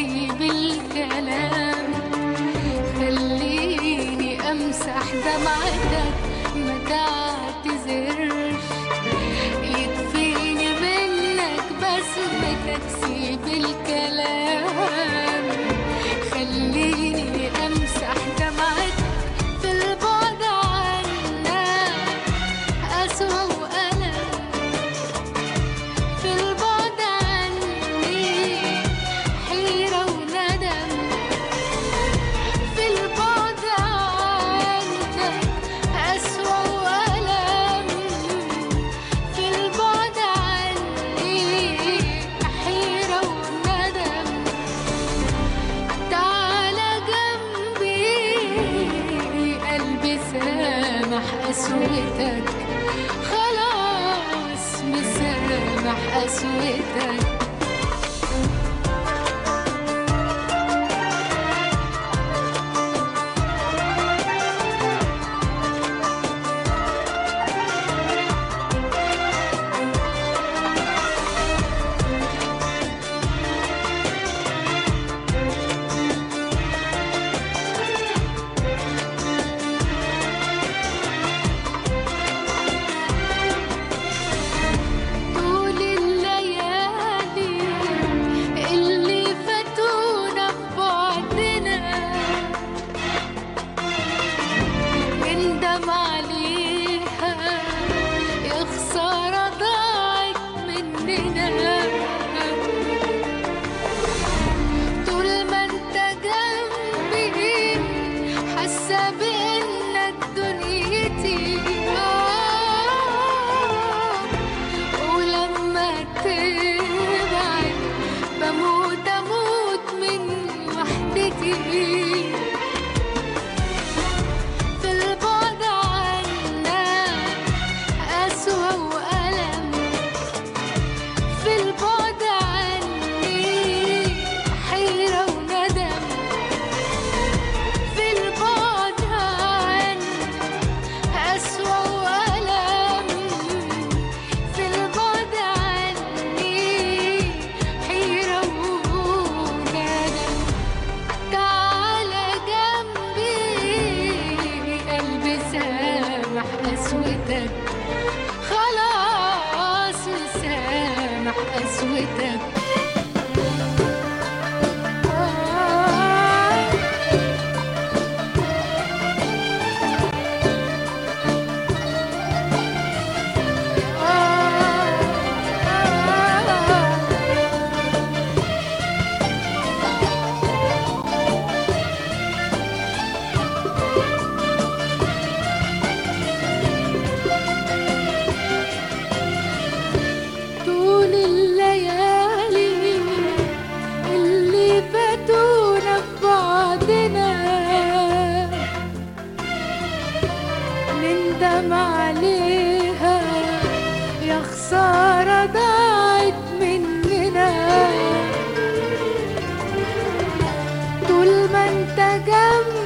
تسيب الكلام خليني امسح دمعتك ما تعتذرش يكفيني منك بسمتك سيب الكلام خليني امسح دمعتك في البعد عنك أسوأ وألم في البعد عني حيرة وندم في البعد عنك أسوأ وألم في البعد عني حيرة وندم تعالى جنبي قلبي سامح قسوتك خلاص مسامح قسوتك طول الليالي اللي فاتونا ببعدنا نندم عليها يا خسارة ضاعت مننا طول ما انت جنبي حاسة بانك دنيتي آه ولما تبعد بموت اموت من وحدتي في البعد عنك أسوأ وألم في البعد عني حيرة وندم في البعد عنك أسوأ وألم في البعد عني حيرة وندم تعالى جنبي قلبي سامح قسوتك خلاص مسامح قسوتك آه طول الليالي اللي فاتونا ببعضنا نندم عليها يا خسارة ضاعت مننا طول ما انت جنبي